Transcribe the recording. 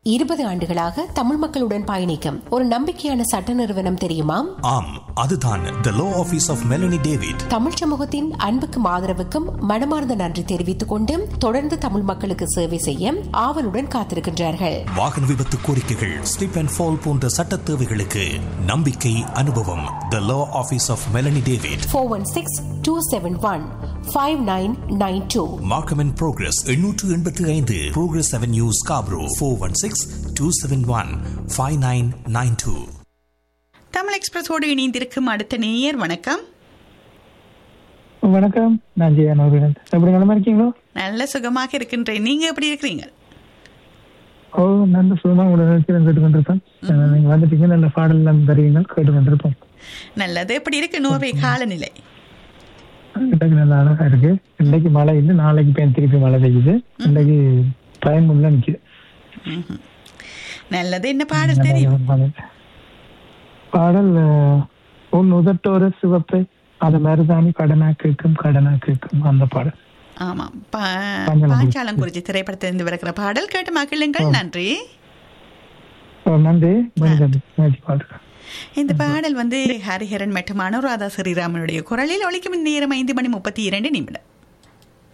இருபது ஆண்டுகளாக தமிழ் மக்களுடன் பயணிக்கும் ஒரு நம்பிக்கையான சட்ட நிறுவனம் தெரியுமா ஆம் அதுதான் the law office of Melanie David Tamil சமூகத்தின் அன்புக்கும் ஆதரவுக்கும் மனமார்ந்த நன்றி தெரிவித்துக் கொண்டு தொடர்ந்து தமிழ் மக்களுக்கு சேவை செய்ய ஆவலுடன் காத்திருக்கின்றார்கள் வாகன விபத்து கோரிக்கைகள் ஸ்லிப் அண்ட் ஃபால் போன்ற சட்ட தேவைகளுக்கு நம்பிக்கை அனுபவம் the law office of Melanie David four one six two seven one five nine nine two Markham and progress எண்ணூற்று எண்பத்தி ஐந்து progress avenue Scarborough four one six two seven one five nine nine two Tamil எக்ஸ்பிரஸோடு இணைந்திருக்கும் அடுத்த நேயர் வணக்கம் வணக்கம் நான் ஜெயன் அவர்கள் எப்படி நிலமா இருக்கீங்களோ நல்ல சுகமாக இருக்கின்றேன் நீங்க எப்படி இருக்கிறீங்க ஓ நல்ல சுகமா உங்களோட நிகழ்ச்சியில் கேட்டுக்கொண்டிருப்பேன் அஹ், நீங்க வந்துட்டீங்க நல்ல பாடல் எல்லாம் தருவீங்க கேட்டுக்கொண்டிருப்போம் நல்லது எப்படி இருக்கு நோர்வே காலநிலை கிட்டக்கு நல்ல அழகா இருக்கு இன்னைக்கு மழை இல்லை நாளைக்கு பேன் திருப்பி மழை பெய்யுது இன்னைக்கு பயமுள்ள நிக்குது ம்ஹும். நல்லது என்ன பாடல் தெரியும் மழை. பாடல் அஹ், உன் உதட்டோர சிவப்பை அது மருதாணி கடனா கேட்கும் கடனா கேட்கும் அந்த பாடல் ஆமா பா- பாஞ்சாலம் பாஞ்சாலம் குறிச்சி திரைப்படத்திலிருந்து வருகிற பாடல் கேட்டு மகிழுங்கள் நன்றி ஓ, நன்றி மனிதன் நிகழ்ச்சி பாடுறேன் இந்த பாடல் வந்து ஹரிஹரன் மற்றும் அனுராதா ஸ்ரீராமனுடைய குரலில் ஒழிக்கும் இந்த நேரம் ஐந்து மணி முப்பத்தி இரண்டு நிமிடம்